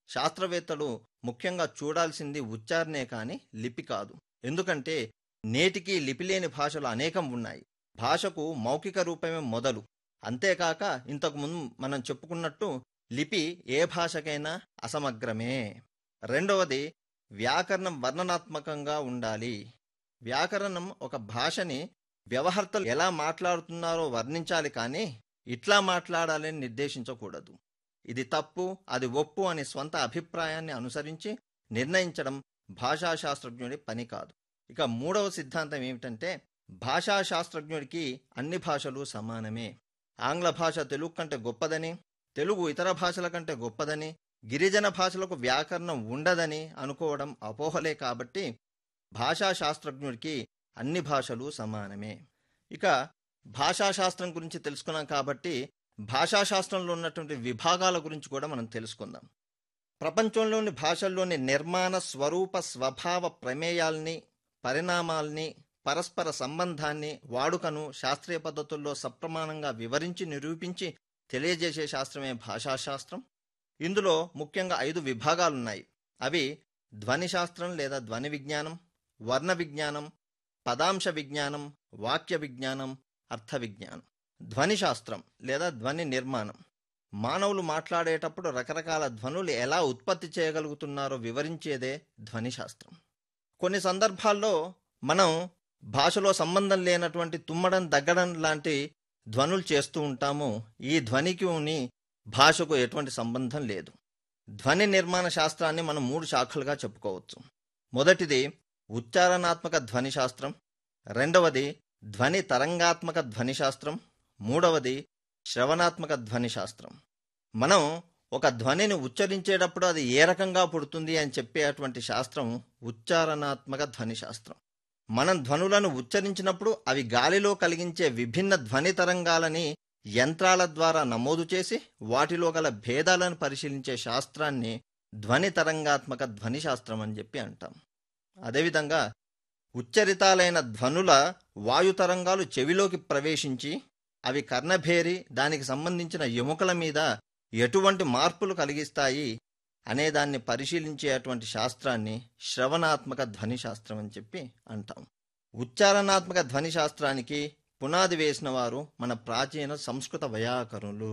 శాస్త్రవేత్తలు ముఖ్యంగా చూడాల్సింది ఉచ్చారణే కాని లిపి కాదు ఎందుకంటే నేటికి లిపిలేని భాషలు అనేకం ఉన్నాయి భాషకు మౌఖిక రూపమే మొదలు అంతేకాక ఇంతకు ముందు మనం చెప్పుకున్నట్టు లిపి ఏ భాషకైనా అసమగ్రమే రెండవది వ్యాకరణం వర్ణనాత్మకంగా ఉండాలి వ్యాకరణం ఒక భాషని వ్యవహర్తలు ఎలా మాట్లాడుతున్నారో వర్ణించాలి కానీ ఇట్లా మాట్లాడాలని నిర్దేశించకూడదు ఇది తప్పు అది ఒప్పు అని స్వంత అభిప్రాయాన్ని అనుసరించి నిర్ణయించడం భాషాశాస్త్రజ్ఞుడి పని కాదు ఇక మూడవ సిద్ధాంతం ఏమిటంటే భాషాశాస్త్రజ్ఞుడికి అన్ని భాషలు సమానమే ఆంగ్ల భాష తెలుగు కంటే గొప్పదని తెలుగు ఇతర భాషల కంటే గొప్పదని గిరిజన భాషలకు వ్యాకరణం ఉండదని అనుకోవడం అపోహలే కాబట్టి భాషాశాస్త్రజ్ఞుడికి అన్ని భాషలు సమానమే ఇక భాషాశాస్త్రం గురించి తెలుసుకున్నాం కాబట్టి భాషాశాస్త్రంలో ఉన్నటువంటి విభాగాల గురించి కూడా మనం తెలుసుకుందాం ప్రపంచంలోని భాషల్లోని నిర్మాణ స్వరూప స్వభావ ప్రమేయాల్ని పరిణామాల్ని పరస్పర సంబంధాన్ని వాడుకను శాస్త్రీయ పద్ధతుల్లో సప్రమాణంగా వివరించి నిరూపించి తెలియజేసే శాస్త్రమే భాషాశాస్త్రం ఇందులో ముఖ్యంగా ఐదు విభాగాలున్నాయి అవి ధ్వని శాస్త్రం లేదా ధ్వని విజ్ఞానం వర్ణ విజ్ఞానం పదాంశ విజ్ఞానం వాక్య విజ్ఞానం అర్థ విజ్ఞానం ధ్వని శాస్త్రం లేదా ధ్వని నిర్మాణం మానవులు మాట్లాడేటప్పుడు రకరకాల ధ్వనులు ఎలా ఉత్పత్తి చేయగలుగుతున్నారో వివరించేదే ధ్వని శాస్త్రం కొన్ని సందర్భాల్లో మనం భాషలో సంబంధం లేనటువంటి తుమ్మడం దగ్గడం లాంటి ధ్వనులు చేస్తూ ఉంటాము ఈ ధ్వనికి భాషకు ఎటువంటి సంబంధం లేదు ధ్వని నిర్మాణ శాస్త్రాన్ని మనం మూడు శాఖలుగా చెప్పుకోవచ్చు మొదటిది ఉచ్చారణాత్మక ధ్వని శాస్త్రం రెండవది ధ్వని తరంగాత్మక ధ్వని శాస్త్రం మూడవది శ్రవణాత్మక ధ్వని శాస్త్రం మనం ఒక ధ్వనిని ఉచ్చరించేటప్పుడు అది ఏ రకంగా పుడుతుంది అని చెప్పేటువంటి శాస్త్రం ఉచ్చారణాత్మక ధ్వని శాస్త్రం మనం ధ్వనులను ఉచ్చరించినప్పుడు అవి గాలిలో కలిగించే విభిన్న ధ్వని తరంగాలని యంత్రాల ద్వారా నమోదు చేసి వాటిలో గల భేదాలను పరిశీలించే శాస్త్రాన్ని ధ్వని తరంగాత్మక ధ్వని శాస్త్రం అని చెప్పి అంటాం అదేవిధంగా ఉచ్చరితాలైన ధ్వనుల వాయు తరంగాలు చెవిలోకి ప్రవేశించి అవి కర్ణభేరి దానికి సంబంధించిన ఎముకల మీద ఎటువంటి మార్పులు కలిగిస్తాయి అనేదాన్ని పరిశీలించేటువంటి శాస్త్రాన్ని శ్రవణాత్మక ధ్వని శాస్త్రం అని చెప్పి అంటాం ఉచ్చారణాత్మక ధ్వని శాస్త్రానికి పునాది వేసిన వారు మన ప్రాచీన సంస్కృత వ్యాకరణులు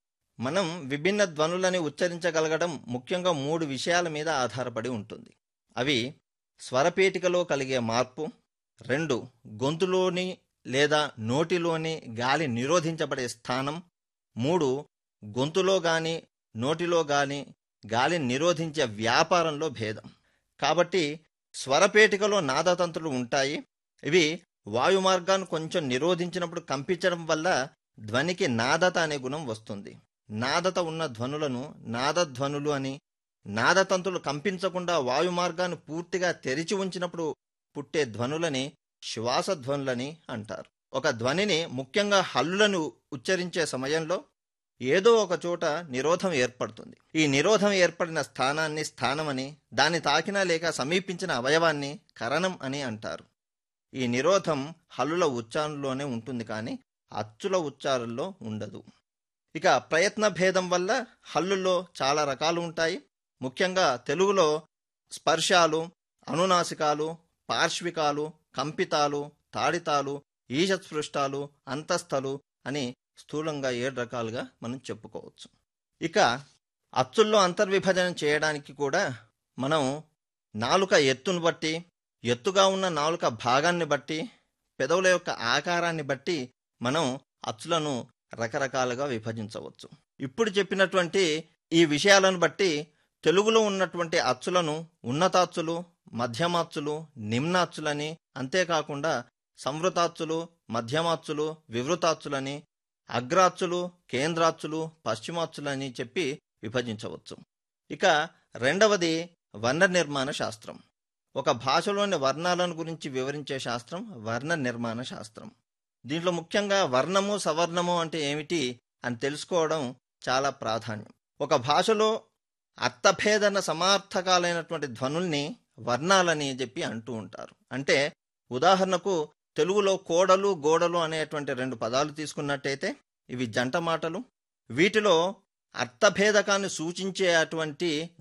మనం విభిన్న ధ్వనులని ఉచ్చరించగలగడం ముఖ్యంగా మూడు విషయాల మీద ఆధారపడి ఉంటుంది అవి స్వరపేటికలో కలిగే మార్పు రెండు గొంతులోని లేదా నోటిలోని గాలి నిరోధించబడే స్థానం మూడు గొంతులో గాని నోటిలో గాని గాలి నిరోధించే వ్యాపారంలో భేదం కాబట్టి స్వరపేటికలో నాదతంతులు ఉంటాయి ఇవి వాయు మార్గాన్ని కొంచెం నిరోధించినప్పుడు కంపించడం వల్ల ధ్వనికి నాదత అనే గుణం వస్తుంది నాదత ఉన్న ధ్వనులను నాదధ్వనులు అని నాదతంతులు కంపించకుండా వాయు మార్గాన్ని పూర్తిగా తెరిచి ఉంచినప్పుడు పుట్టే ధ్వనులని శ్వాసధ్వనులని అంటారు ఒక ధ్వనిని ముఖ్యంగా హల్లులను ఉచ్చరించే సమయంలో ఏదో ఒక చోట నిరోధం ఏర్పడుతుంది ఈ నిరోధం ఏర్పడిన స్థానాన్ని స్థానమని దాన్ని తాకినా లేక సమీపించిన అవయవాన్ని కరణం అని అంటారు ఈ నిరోధం హల్లుల ఉచ్చారణలోనే ఉంటుంది కానీ అచ్చుల ఉచ్చారణలో ఉండదు ఇక ప్రయత్న భేదం వల్ల హల్లుల్లో చాలా రకాలు ఉంటాయి ముఖ్యంగా తెలుగులో స్పర్శాలు అనునాసికాలు పార్శ్వికాలు కంపితాలు తాడితాలు ఈశత్స్పృష్టాలు అంతస్థలు అని స్థూలంగా ఏడు రకాలుగా మనం చెప్పుకోవచ్చు ఇక అచ్చుల్లో అంతర్విభజన చేయడానికి కూడా మనం నాలుక ఎత్తును బట్టి ఎత్తుగా ఉన్న నాలుక భాగాన్ని బట్టి పెదవుల యొక్క ఆకారాన్ని బట్టి మనం అచ్చులను రకరకాలుగా విభజించవచ్చు ఇప్పుడు చెప్పినటువంటి ఈ విషయాలను బట్టి తెలుగులో ఉన్నటువంటి అచ్చులను ఉన్నతాచ్చులు మధ్యమాచ్చులు నిమ్నాచ్చులని అంతేకాకుండా సంవృతాచ్చులు మధ్యమాచ్చులు వివృతాచ్చులని అగ్రాచ్చులు కేంద్రాచ్చులు పశ్చిమాచ్చులని చెప్పి విభజించవచ్చు ఇక రెండవది వర్ణ నిర్మాణ శాస్త్రం ఒక భాషలోని వర్ణాలను గురించి వివరించే శాస్త్రం వర్ణ నిర్మాణ శాస్త్రం దీంట్లో ముఖ్యంగా వర్ణము సవర్ణము అంటే ఏమిటి అని తెలుసుకోవడం చాలా ప్రాధాన్యం ఒక భాషలో అర్థభేదన సమార్థకాలైనటువంటి ధ్వనుల్ని వర్ణాలని చెప్పి అంటూ ఉంటారు అంటే ఉదాహరణకు తెలుగులో కోడలు గోడలు అనేటువంటి రెండు పదాలు తీసుకున్నట్టయితే ఇవి జంట మాటలు వీటిలో అర్థభేదకాన్ని సూచించే అటువంటి